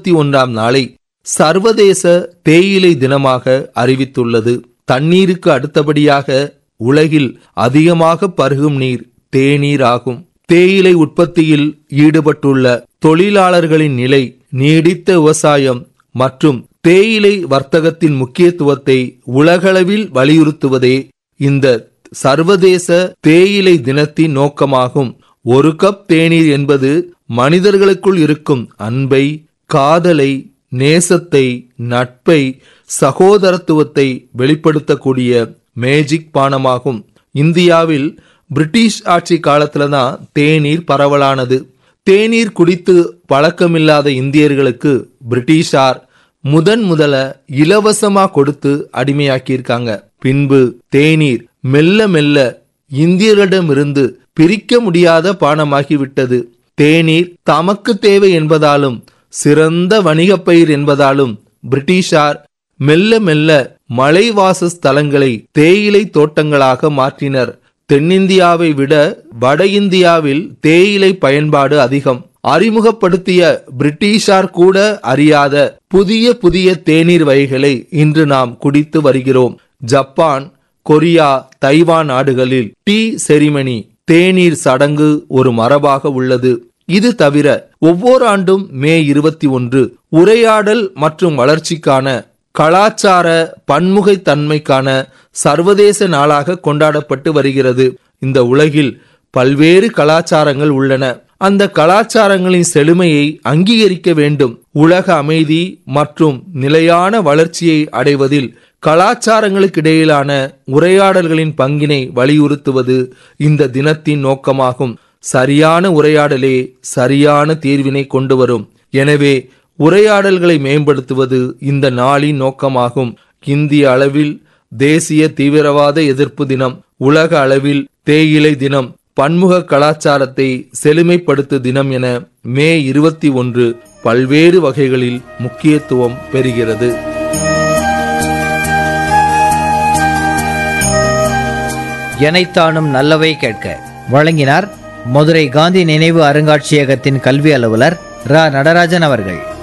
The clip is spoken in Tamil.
இருபத்தி ஒன்றாம் நாளை சர்வதேச தேயிலை தினமாக அறிவித்துள்ளது தண்ணீருக்கு அடுத்தபடியாக உலகில் அதிகமாக பருகும் நீர் தேநீர் ஆகும் தேயிலை உற்பத்தியில் ஈடுபட்டுள்ள தொழிலாளர்களின் நிலை நீடித்த விவசாயம் மற்றும் தேயிலை வர்த்தகத்தின் முக்கியத்துவத்தை உலகளவில் வலியுறுத்துவதே இந்த சர்வதேச தேயிலை தினத்தின் நோக்கமாகும் ஒரு கப் தேநீர் என்பது மனிதர்களுக்குள் இருக்கும் அன்பை காதலை நேசத்தை நட்பை சகோதரத்துவத்தை வெளிப்படுத்தக்கூடிய மேஜிக் பானமாகும் இந்தியாவில் பிரிட்டிஷ் ஆட்சி காலத்துல தான் தேநீர் பரவலானது தேநீர் குடித்து பழக்கமில்லாத இந்தியர்களுக்கு பிரிட்டிஷார் முதன் முதல இலவசமா கொடுத்து அடிமையாக்கியிருக்காங்க பின்பு தேநீர் மெல்ல மெல்ல இந்தியர்களிடமிருந்து பிரிக்க முடியாத பானமாகிவிட்டது தேநீர் தமக்கு தேவை என்பதாலும் சிறந்த வணிகப் பயிர் என்பதாலும் பிரிட்டிஷார் மெல்ல மெல்ல மலைவாச ஸ்தலங்களை தேயிலை தோட்டங்களாக மாற்றினர் தென்னிந்தியாவை விட வட இந்தியாவில் தேயிலை பயன்பாடு அதிகம் அறிமுகப்படுத்திய பிரிட்டிஷார் கூட அறியாத புதிய புதிய தேநீர் வகைகளை இன்று நாம் குடித்து வருகிறோம் ஜப்பான் கொரியா தைவான் நாடுகளில் டீ செரிமனி தேநீர் சடங்கு ஒரு மரபாக உள்ளது இது தவிர ஒவ்வொரு ஆண்டும் மே இருபத்தி ஒன்று உரையாடல் மற்றும் வளர்ச்சிக்கான கலாச்சார பன்முகைத்தன்மைக்கான சர்வதேச நாளாக கொண்டாடப்பட்டு வருகிறது இந்த உலகில் பல்வேறு கலாச்சாரங்கள் உள்ளன அந்த கலாச்சாரங்களின் செழுமையை அங்கீகரிக்க வேண்டும் உலக அமைதி மற்றும் நிலையான வளர்ச்சியை அடைவதில் கலாச்சாரங்களுக்கு இடையிலான உரையாடல்களின் பங்கினை வலியுறுத்துவது இந்த தினத்தின் நோக்கமாகும் சரியான உரையாடலே சரியான தீர்வினை கொண்டு வரும் எனவே உரையாடல்களை மேம்படுத்துவது இந்த நாளின் நோக்கமாகும் இந்திய அளவில் தேசிய தீவிரவாத எதிர்ப்பு தினம் உலக அளவில் தேயிலை தினம் பன்முக கலாச்சாரத்தை செழுமைப்படுத்து தினம் என மே இருபத்தி ஒன்று பல்வேறு வகைகளில் முக்கியத்துவம் பெறுகிறது எனைத்தானும் நல்லவை கேட்க வழங்கினார் மதுரை காந்தி நினைவு அருங்காட்சியகத்தின் கல்வி அலுவலர் ரா நடராஜன் அவர்கள்